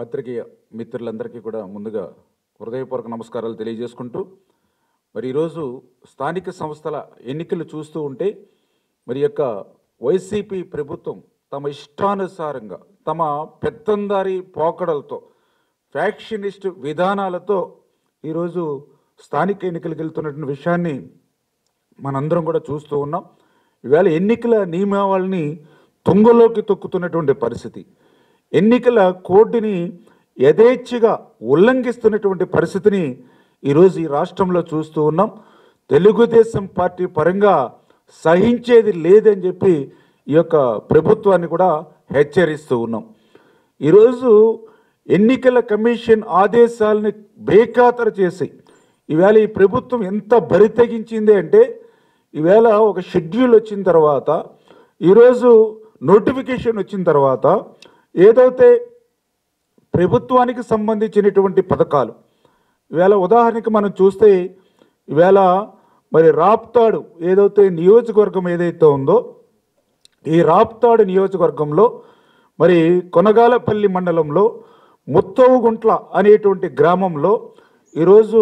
పాత్రికేయ మిత్రులందరికీ కూడా ముందుగా హృదయపూర్వక నమస్కారాలు తెలియజేసుకుంటూ మరి ఈరోజు స్థానిక సంస్థల ఎన్నికలు చూస్తూ ఉంటే మరి యొక్క వైసీపీ ప్రభుత్వం తమ ఇష్టానుసారంగా తమ పెత్తందారి పోకడలతో ఫ్యాక్షనిస్ట్ విధానాలతో ఈరోజు స్థానిక ఎన్నికలకు వెళ్తున్నటువంటి విషయాన్ని మనందరం కూడా చూస్తూ ఉన్నాం ఈవేళ ఎన్నికల నియమావళిని తుంగలోకి తొక్కుతున్నటువంటి పరిస్థితి ఎన్నికల కోడ్ని యథేచ్ఛగా ఉల్లంఘిస్తున్నటువంటి పరిస్థితిని ఈరోజు ఈ రాష్ట్రంలో చూస్తూ ఉన్నాం తెలుగుదేశం పార్టీ పరంగా సహించేది లేదని చెప్పి ఈ యొక్క ప్రభుత్వాన్ని కూడా హెచ్చరిస్తూ ఉన్నాం ఈరోజు ఎన్నికల కమిషన్ ఆదేశాలని బేఖాతరు చేసి ఈవేళ ఈ ప్రభుత్వం ఎంత బరి తెగించింది అంటే ఈవేళ ఒక షెడ్యూల్ వచ్చిన తర్వాత ఈరోజు నోటిఫికేషన్ వచ్చిన తర్వాత ఏదైతే ప్రభుత్వానికి సంబంధించినటువంటి పథకాలు ఈవేళ ఉదాహరణకి మనం చూస్తే ఈవేళ మరి రాప్తాడు ఏదైతే నియోజకవర్గం ఏదైతే ఉందో ఈ రాప్తాడు నియోజకవర్గంలో మరి కొనగాలపల్లి మండలంలో ముత్తవుగుంట్ల అనేటువంటి గ్రామంలో ఈరోజు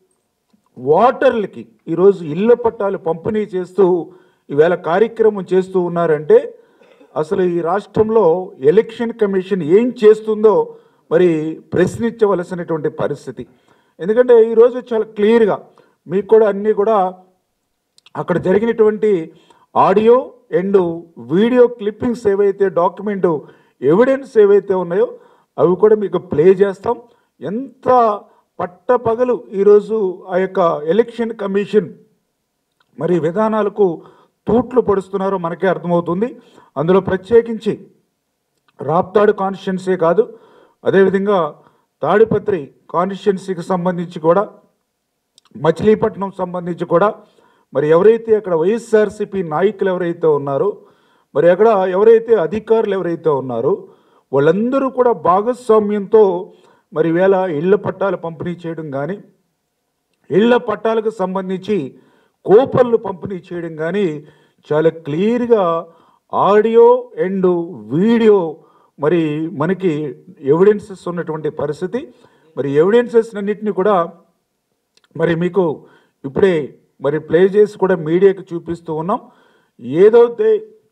వాటర్లకి ఈరోజు ఇళ్ల పట్టాలు పంపిణీ చేస్తూ ఈవేళ కార్యక్రమం చేస్తూ ఉన్నారంటే అసలు ఈ రాష్ట్రంలో ఎలక్షన్ కమిషన్ ఏం చేస్తుందో మరి ప్రశ్నించవలసినటువంటి పరిస్థితి ఎందుకంటే ఈరోజు చాలా క్లియర్గా మీకు కూడా అన్నీ కూడా అక్కడ జరిగినటువంటి ఆడియో అండ్ వీడియో క్లిప్పింగ్స్ ఏవైతే డాక్యుమెంట్ ఎవిడెన్స్ ఏవైతే ఉన్నాయో అవి కూడా మీకు ప్లే చేస్తాం ఎంత పట్టపగలు ఈరోజు ఆ యొక్క ఎలక్షన్ కమిషన్ మరి విధానాలకు తూట్లు పడుస్తున్నారో మనకే అర్థమవుతుంది అందులో ప్రత్యేకించి రాప్తాడు కాన్స్టిట్యున్సీ కాదు అదేవిధంగా తాడిపత్రి కాన్స్టిట్యున్సీకి సంబంధించి కూడా మచిలీపట్నం సంబంధించి కూడా మరి ఎవరైతే అక్కడ వైఎస్ఆర్సీపీ నాయకులు ఎవరైతే ఉన్నారో మరి అక్కడ ఎవరైతే అధికారులు ఎవరైతే ఉన్నారో వాళ్ళందరూ కూడా భాగస్వామ్యంతో మరి వేళ ఇళ్ల పట్టాలు పంపిణీ చేయడం కానీ ఇళ్ల పట్టాలకు సంబంధించి కూపన్లు పంపిణీ చేయడం కానీ చాలా క్లియర్గా ఆడియో అండ్ వీడియో మరి మనకి ఎవిడెన్సెస్ ఉన్నటువంటి పరిస్థితి మరి ఎవిడెన్సెస్ అన్నింటినీ కూడా మరి మీకు ఇప్పుడే మరి ప్లే చేసి కూడా మీడియాకి చూపిస్తూ ఉన్నాం ఏదైతే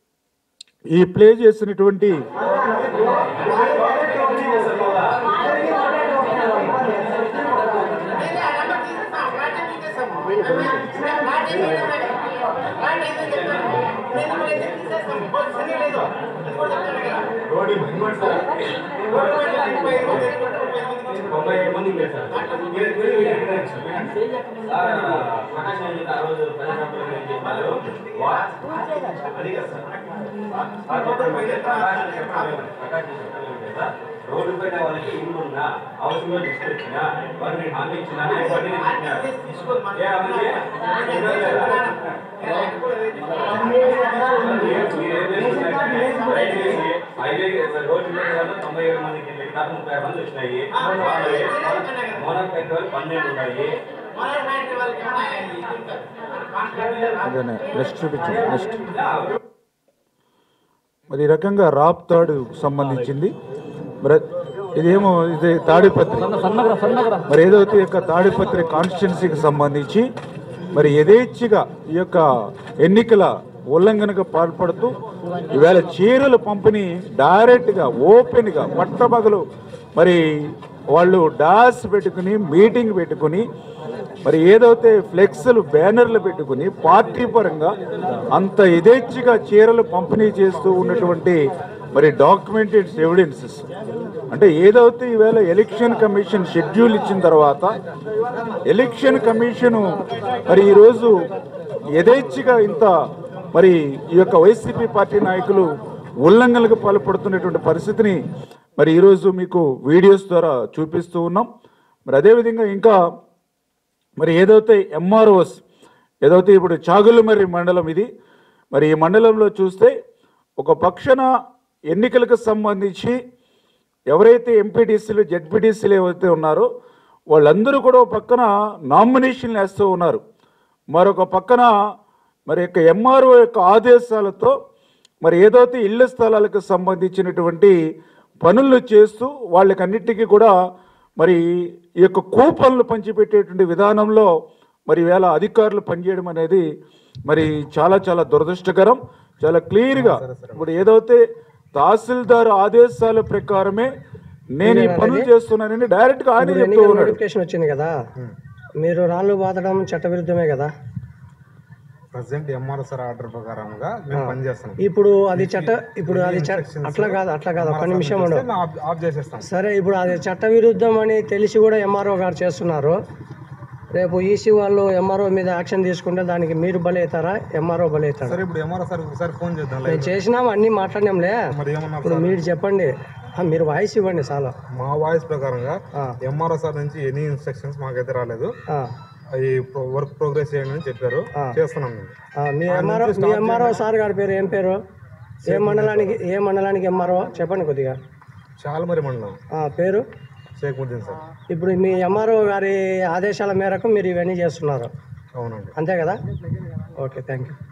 ఈ ప్లే చేసినటువంటి తొంభై ఏడు మంది ఉన్నారు సార్ మీరు- మీరు ఇక్కడ సార్, ప్రకాశ్ రాజు ఆ రోజు పది సంవత్సరాలు ఏం చెప్పారు? వా- అది కాదు సార్. ఆ చెప్పండి, మీరు ప్రకాశ్ చెప్పండి, ప్రకాశ్ చెప్పండి ఏమిటి సార్? రోడ్డు పైన వాళ్ళకి ఇల్లు ఉన్నా అవసరంలో తీసుకొచ్చినా వారిని హామీ ఇచ్చినా ఇవన్నీ ఇచ్చినారు. ఏ అభివృద్ధి? ఇవ్వలేదు లేదా? మీరు- మీరు ఏం చేస్తున్నారు? రైట్ చేసి హైవే రోడ్డు మీద వాళ్ళు తొంభై ఏడు మందికి వెళ్ళి దాకా ముప్పై ఆరు మంది వచ్చినాయి మోనల్ పెట్రోల్ పన్నెండు ఉన్నాయి అదేనే నెక్స్ట్ చూపించండి నెక్స్ట్ మరి ఈ రకంగా రాప్తాడు సంబంధించింది మరి ఇదేమో ఇది తాడిపత్రి మరి ఏదైతే ఈ యొక్క తాడిపత్రి కాన్స్టిట్యున్సీకి సంబంధించి మరి యథేచ్ఛగా ఈ యొక్క ఎన్నికల ఉల్లంఘనకు పాల్పడుతూ ఈవేళ చీరల పంపిణీ డైరెక్ట్గా ఓపెన్గా పట్టపగలు మరి వాళ్ళు డాస్ పెట్టుకుని మీటింగ్ పెట్టుకుని మరి ఏదైతే ఫ్లెక్స్లు బ్యానర్లు పెట్టుకుని పార్టీ పరంగా అంత యథేచ్ఛగా చీరలు పంపిణీ చేస్తూ ఉన్నటువంటి మరి డాక్యుమెంటెడ్ ఎవిడెన్సెస్ అంటే ఏదైతే ఈవేళ ఎలక్షన్ కమిషన్ షెడ్యూల్ ఇచ్చిన తర్వాత ఎలక్షన్ కమిషను మరి ఈరోజు యథేచ్ఛగా ఇంత మరి ఈ యొక్క వైసీపీ పార్టీ నాయకులు ఉల్లంఘనలకు పాల్పడుతున్నటువంటి పరిస్థితిని మరి ఈరోజు మీకు వీడియోస్ ద్వారా చూపిస్తూ ఉన్నాం మరి అదేవిధంగా ఇంకా మరి ఏదైతే ఎంఆర్ఓస్ ఏదైతే ఇప్పుడు చాగులమర్రి మండలం ఇది మరి ఈ మండలంలో చూస్తే ఒక పక్షన ఎన్నికలకు సంబంధించి ఎవరైతే ఎంపీటీసీలు జెడ్పీటీసీలు ఏవైతే ఉన్నారో వాళ్ళందరూ కూడా ఒక పక్కన నామినేషన్లు వేస్తూ ఉన్నారు మరొక పక్కన మరి యొక్క ఎంఆర్ఓ యొక్క ఆదేశాలతో మరి ఏదైతే ఇళ్ల స్థలాలకు సంబంధించినటువంటి పనులు చేస్తూ వాళ్ళకన్నిటికీ కూడా మరి ఈ యొక్క కూపన్లు పంచిపెట్టేటువంటి విధానంలో మరి వేళ అధికారులు పనిచేయడం అనేది మరి చాలా చాలా దురదృష్టకరం చాలా క్లియర్గా ఇప్పుడు ఏదైతే తహసీల్దార్ ఆదేశాల ప్రకారమే నేను ఈ పనులు చేస్తున్నానని డైరెక్ట్గా ఆయన ఇప్పుడు చెప్తూ ఎన్నికల ఉన్నాడు నోటిఫికేషన్ వచ్చింది కదా మీరు రాళ్ళు బాదడం చట్టవిరుద్ధమే కదా ప్రజెంట్ ఎంఆర్ఓ సార్ ఆర్డర్ ప్రకారంగా మేము పని చేస్తాం ఇప్పుడు అది చట్ట ఇప్పుడు అది చట్ట అట్లా కాదు అట్లా కాదు ఒక్క నిమిషం ఉండు ఆఫ్ ఆఫ్ చేసేస్తాం సరే ఇప్పుడు అది చట్టవిరుద్ధం అని తెలిసి కూడా ఎంఆర్ఓ గారు చేస్తున్నారు రేపు ఈసీ వాళ్ళు ఎంఆర్ఓ మీద యాక్షన్ తీసుకుంటే దానికి మీరు బలి అవుతారా ఎంఆర్ఓ బలి అవుతారా సరే ఇప్పుడు ఎంఆర్ఓ సార్ ఒకసారి ఫోన్ చేద్దాం మేము చేసినాం అన్నీ మాట్లాడినాంలే మరి ఏమన్నారు ఇప్పుడు మీరు చెప్పండి ఆ, మీరు వాయిస్ ఇవ్వండి చాలా మా వాయిస్ ప్రకారంగా ఆ. ఎంఆర్ఓ సార్ నుంచి ఎనీ ఇన్స్ట్రక్షన్స్ మాకైతే రాలేదు ఆ, అవి వర్క్ ప్రోగ్రెస్ చేయండి అని చెప్పారు చేస్తున్నాం మేము ఆ, మీ ఎంఆర్ఓ మీ ఎంఆర్ఓ సార్ గారి పేరు ఏం పేరు ఏ మండలానికి ఏ మండలానికి ఎంఆర్ఓ చెప్పండి కొద్దిగా చాలా మరి మండలం ఆ, పేరు షేక్ ముద్దీన్ సార్ ఇప్పుడు మీ ఎంఆర్ఓ గారి ఆదేశాల మేరకు మీరు ఇవన్నీ చేస్తున్నారు అవునండి అంతే కదా ఓకే థ్యాంక్ యూ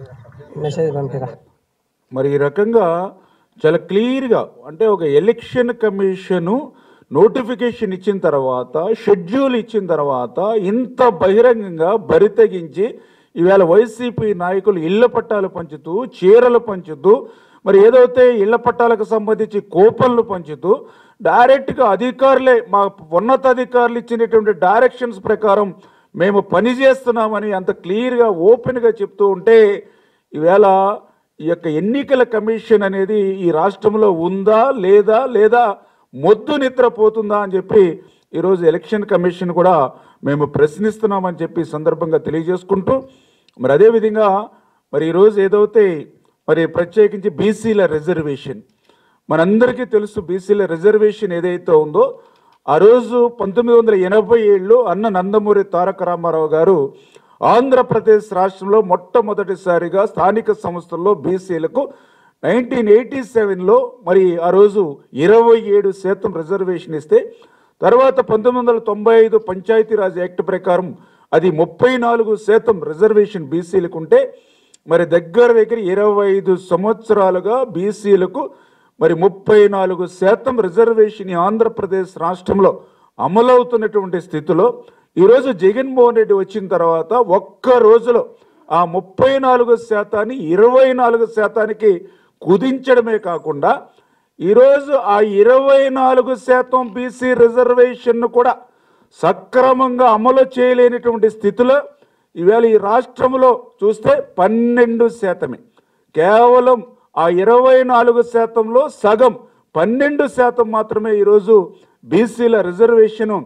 మెసేజ్ పంపిరా మరి ఈ రకంగా చాలా క్లియర్గా అంటే ఒక ఎలక్షన్ కమిషను నోటిఫికేషన్ ఇచ్చిన తర్వాత షెడ్యూల్ ఇచ్చిన తర్వాత ఇంత బహిరంగంగా బరితెగించి ఈవేళ వైసీపీ నాయకులు ఇళ్ల పట్టాలు పంచుతూ చీరలు పంచుతూ మరి ఏదైతే ఇళ్ల పట్టాలకు సంబంధించి కూపన్లు పంచుతూ డైరెక్ట్గా అధికారులే మా ఉన్నతాధికారులు ఇచ్చినటువంటి డైరెక్షన్స్ ప్రకారం మేము పని చేస్తున్నామని అంత క్లియర్గా ఓపెన్గా చెప్తూ ఉంటే ఈవేళ ఈ యొక్క ఎన్నికల కమిషన్ అనేది ఈ రాష్ట్రంలో ఉందా లేదా లేదా మొద్దు నిద్రపోతుందా అని చెప్పి ఈరోజు ఎలక్షన్ కమిషన్ కూడా మేము ప్రశ్నిస్తున్నామని చెప్పి ఈ సందర్భంగా తెలియజేసుకుంటూ మరి అదేవిధంగా మరి ఈరోజు ఏదైతే మరి ప్రత్యేకించి బీసీల రిజర్వేషన్ మనందరికీ తెలుసు బీసీల రిజర్వేషన్ ఏదైతే ఉందో ఆ రోజు పంతొమ్మిది వందల ఎనభై ఏళ్ళు అన్న నందమూరి తారక రామారావు గారు ఆంధ్రప్రదేశ్ రాష్ట్రంలో మొట్టమొదటిసారిగా స్థానిక సంస్థల్లో బీసీలకు నైన్టీన్ ఎయిటీ సెవెన్లో మరి ఆ రోజు ఇరవై ఏడు శాతం రిజర్వేషన్ ఇస్తే తర్వాత పంతొమ్మిది వందల తొంభై ఐదు పంచాయతీరాజ్ యాక్ట్ ప్రకారం అది ముప్పై నాలుగు శాతం రిజర్వేషన్ బీసీలకు ఉంటే మరి దగ్గర దగ్గర ఇరవై ఐదు సంవత్సరాలుగా బీసీలకు మరి ముప్పై నాలుగు శాతం రిజర్వేషన్ ఈ ఆంధ్రప్రదేశ్ రాష్ట్రంలో అమలవుతున్నటువంటి స్థితిలో ఈరోజు జగన్మోహన్ రెడ్డి వచ్చిన తర్వాత ఒక్క రోజులో ఆ ముప్పై నాలుగు శాతాన్ని ఇరవై నాలుగు శాతానికి కుదించడమే కాకుండా ఈరోజు ఆ ఇరవై నాలుగు శాతం బీసీ రిజర్వేషన్ను కూడా సక్రమంగా అమలు చేయలేనటువంటి స్థితిలో ఈవేళ ఈ రాష్ట్రంలో చూస్తే పన్నెండు శాతమే కేవలం ఆ ఇరవై నాలుగు శాతంలో సగం పన్నెండు శాతం మాత్రమే ఈరోజు బీసీల రిజర్వేషను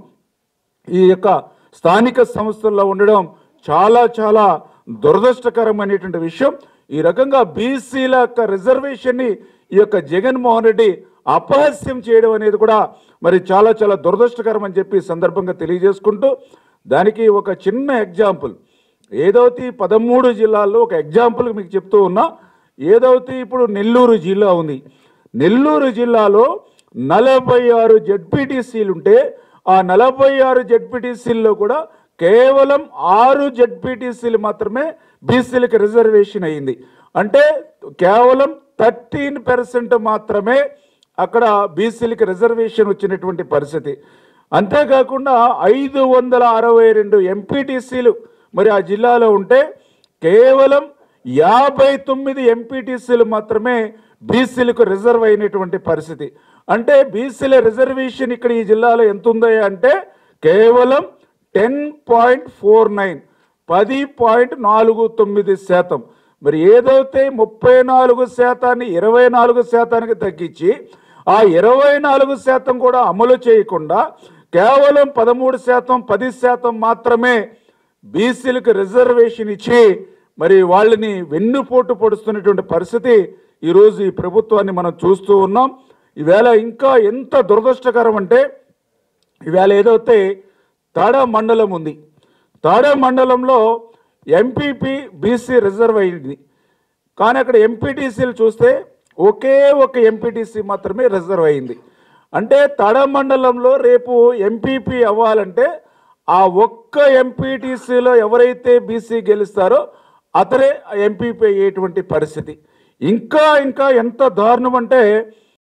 ఈ యొక్క స్థానిక సంస్థల్లో ఉండడం చాలా చాలా దురదృష్టకరమైనటువంటి విషయం ఈ రకంగా బీసీల యొక్క రిజర్వేషన్ని ఈ యొక్క జగన్మోహన్ రెడ్డి అపహాస్యం చేయడం అనేది కూడా మరి చాలా చాలా దురదృష్టకరం అని చెప్పి ఈ సందర్భంగా తెలియజేసుకుంటూ దానికి ఒక చిన్న ఎగ్జాంపుల్ ఏదైతే ఈ పదమూడు జిల్లాల్లో ఒక ఎగ్జాంపుల్ మీకు చెప్తూ ఉన్నా ఏదైతే ఇప్పుడు నెల్లూరు జిల్లా ఉంది నెల్లూరు జిల్లాలో నలభై ఆరు జడ్పీటీసీలు ఉంటే ఆ నలభై ఆరు జడ్పీటీసీల్లో కూడా కేవలం ఆరు జడ్పీటీసీలు మాత్రమే బీసీలకు రిజర్వేషన్ అయింది అంటే కేవలం థర్టీన్ పర్సెంట్ మాత్రమే అక్కడ బీసీలకి రిజర్వేషన్ వచ్చినటువంటి పరిస్థితి అంతేకాకుండా ఐదు వందల అరవై రెండు ఎంపీటీసీలు మరి ఆ జిల్లాలో ఉంటే కేవలం యాభై తొమ్మిది ఎంపీటీసీలు మాత్రమే బీసీలకు రిజర్వ్ అయినటువంటి పరిస్థితి అంటే బీసీల రిజర్వేషన్ ఇక్కడ ఈ జిల్లాలో ఎంత ఉందో అంటే కేవలం టెన్ పాయింట్ ఫోర్ నైన్ పది పాయింట్ నాలుగు తొమ్మిది శాతం మరి ఏదైతే ముప్పై నాలుగు శాతాన్ని ఇరవై నాలుగు శాతానికి తగ్గించి ఆ ఇరవై నాలుగు శాతం కూడా అమలు చేయకుండా కేవలం పదమూడు శాతం పది శాతం మాత్రమే బీసీలకు రిజర్వేషన్ ఇచ్చి మరి వాళ్ళని వెన్నుపోటు పొడుస్తున్నటువంటి పరిస్థితి ఈరోజు ఈ ప్రభుత్వాన్ని మనం చూస్తూ ఉన్నాం ఈవేళ ఇంకా ఎంత దురదృష్టకరం అంటే ఈవేళ ఏదైతే తాడ మండలం ఉంది తాడ మండలంలో ఎంపీపీ బీసీ రిజర్వ్ అయింది కానీ అక్కడ ఎంపీటీసీలు చూస్తే ఒకే ఒక ఎంపీటీసీ మాత్రమే రిజర్వ్ అయింది అంటే తడ మండలంలో రేపు ఎంపీపీ అవ్వాలంటే ఆ ఒక్క ఎంపీటీసీలో ఎవరైతే బీసీ గెలుస్తారో అతనే ఎంపీపీ అయ్యేటువంటి పరిస్థితి ఇంకా ఇంకా ఎంత దారుణం అంటే